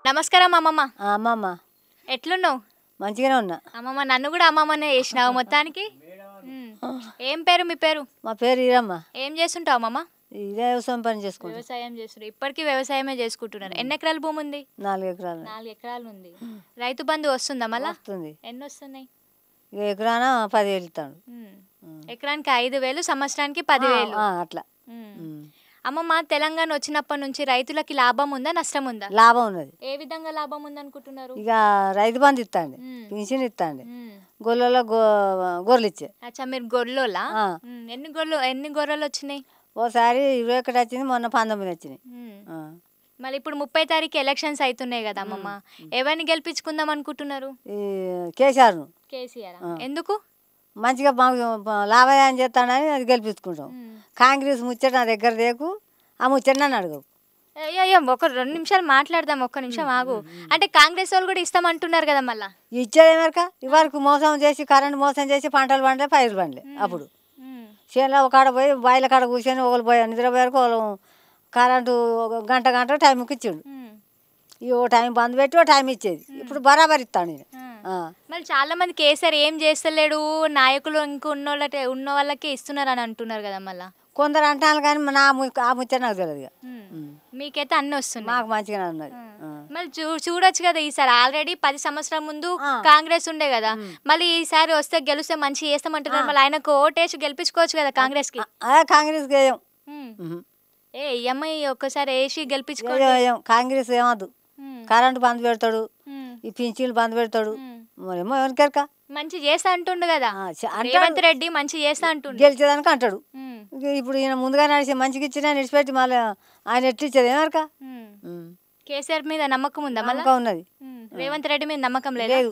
నమస్కారం అమ్మమ్మ ఆ, అమ్మమ్మ ఎట్లున్నావు మంచిగానే ఉన్నా అమ్మమ్మ నన్ను కూడా అమ్మమ్మనే చేసినావు మొత్తానికి ఉమ్. ఏం పేరు మీ పేరు మా పేరు ఈరమ్మ ఏం చేస్తుంటావు అమ్మమ్మ ఇదే వ్యవసాయం పని చేసుకుంటా వ్యవసాయం చేస్తున్నారు ఇప్పటికీ వ్యవసాయమే చేసుకుంటున్నారు ఎన్ని ఎకరాల భూమి ఉంది నాలుగు ఎకరాలు నాలుగు ఎకరాలు ఉంది రైతు బంధు వస్తుందా మళ్ళా వస్తుంది ఎన్ని వస్తున్నాయి ఇక ఎకరాన పదివేలు ఇస్తాడు ఉమ్. ఎకరానికి ఐదు వేలు సంవత్సరానికి పదివేలు ఆ, అట్లా ఉమ్. ఉమ్. అమ్మమ్మ తెలంగాణ వచ్చినప్పటి నుంచి రైతులకి లాభం ఉందా నష్టం ఉందా లాభం ఉన్నది ఏ విధంగా లాభం ఉంది అనుకుంటున్నారు ఇక రైతు బంధు ఇస్తాండి ఉమ్. పింఛన్ ఇస్తాండి ఉమ్. గొల్లలో గో గొర్రెలు ఇచ్చే అచ్చా మీరు గొర్రెలా ఆ. ఉమ్. ఎన్ని గొర్రెలు ఎన్ని గొర్రెలు వచ్చినాయి ఓసారి ఇరవై ఒకటి వచ్చింది మొన్న పంతొమ్మిది వచ్చినాయి ఉమ్. ఆ. మళ్ళీ ఇప్పుడు ముప్పై తారీఖు ఎలక్షన్స్ అవుతున్నాయి కదా అమ్మమ్మ ఎవరిని గెలిపించుకుందాం అనుకుంటున్నారు ఈ కేసీఆర్ను కేసీఆర్ ఆ. ఎందుకు మంచిగా మాకు లాభదాయం చేస్తాడని అది గెలిపించుకుంటాం ఉమ్. కాంగ్రెస్ ముచ్చట నా దగ్గర దేకు ఆ ముచ్చట నన్ను అడగవు అయ్యో అయ్యో ఒక రెండు నిమిషాలు మాట్లాడదాం ఒక్క నిమిషం ఆగు అంటే కాంగ్రెస్ వాళ్ళు కూడా ఇస్తామంటున్నారు కదా మళ్ళా ఇచ్చేది మరక ఇవరకు మోసం చేసి కరెంట్ మోసం చేసి పంటలు పండలే పైరులు పండలే అప్పుడు ఉమ్. చేనులో ఒక కాడ పోయి బాయిల కాడ కూర్చొని ఒకరు పోయి నిద్రపోయారు ఒకరు కరెంటు ఒక గంట గంట టైంకి ఇచ్చిండు ఉమ్. ఈ ఓ టైం బంద్ పెట్టి ఓ టైం ఇచ్చేది ఇప్పుడు బరాబర్ ఇస్తాను నేను ఉమ్. ఆ. మళ్ళీ చాలా మంది కేసీఆర్ ఏం చేస్తలేడు నాయకులు ఇంక ఉన్న వాళ్ళకి ఉన్న వాళ్ళకే ఇస్తున్నారు అని అంటున్నారు కదా మళ్ళా కొందరు అంటాను కానీ నా ము- ఆ ముచ్చట నాకు తెలియదు ఇక ఉమ్. ఉమ్. మీకైతే అన్ని వస్తున్నాయి మాకు మంచిగానే ఉన్నది ఆ. మళ్ళీ చూ చూడొచ్చు కదా ఈసారి ఆల్రెడీ పది సంవత్సరాల ముందు ఆ. కాంగ్రెస్ ఉండే కదా మళ్ళీ ఈసారి వస్తే గెలిస్తే మంచి చేస్తామంటున్నారు మళ్ళీ ఆయనకు ఓటేసి గెలిపించుకోవచ్చు కదా కాంగ్రెస్ కి అదే కాంగ్రెస్ వేయం ఉమ్. ఏ ఈఎంఐ ఒక్కసారి వేసి గెలిపించుకో వేయం కాంగ్రెస్ ఏమద్దు ఉమ్. కరెంటు బంద్ పెడతాడు ఉమ్. ఈ పింఛన్లు బంద్ పెడతాడు ఉమ్. మరేమో ఎవరికెరక మంచి చేస్తా అంటుండు కదా ఆ, చ- అంటాడు. రేవంత్ రెడ్డి మంచి చేస్తా అంటుండు గెలిచేదానికి అంటాడు ఉమ్. ఇక ఇప్పుడు ఈయన ముందుగా నడిచి మంచిగా ఇచ్చినా నిడిచిపెట్టి మళ్ళీ ఆయన ఎట్టిచ్చేది ఏమరక ఉమ్. కేసీఆర్ మీద నమ్మకం ఉందా మళ్ళా నమ్మకం ఉన్నది ఉమ్. రేవంత్ రెడ్డి మీద నమ్మకం లేదా లేదు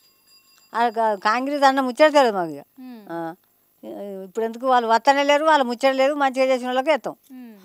ఆ కా- కాంగ్రెస్ అన్న ముచ్చట మాకు ఇక ఉమ్. ఆ, ఇప్పుడు ఎందుకు వాళ్ళు వత్తనే లేరు వాళ్ళు ముచ్చట లేదు మంచిగా చేసిన వాళ్ళకి ఎత్తాం ఉమ్.